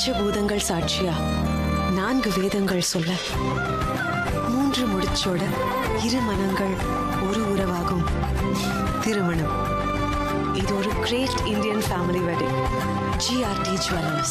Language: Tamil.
பஞ்சபூதங்கள் சாட்சியா நான்கு வேதங்கள் சொல்ல மூன்று முடிச்சோட இரு மனங்கள் ஒரு உறவாகும் திருமணம் இது ஒரு great Indian family wedding GRT jewellers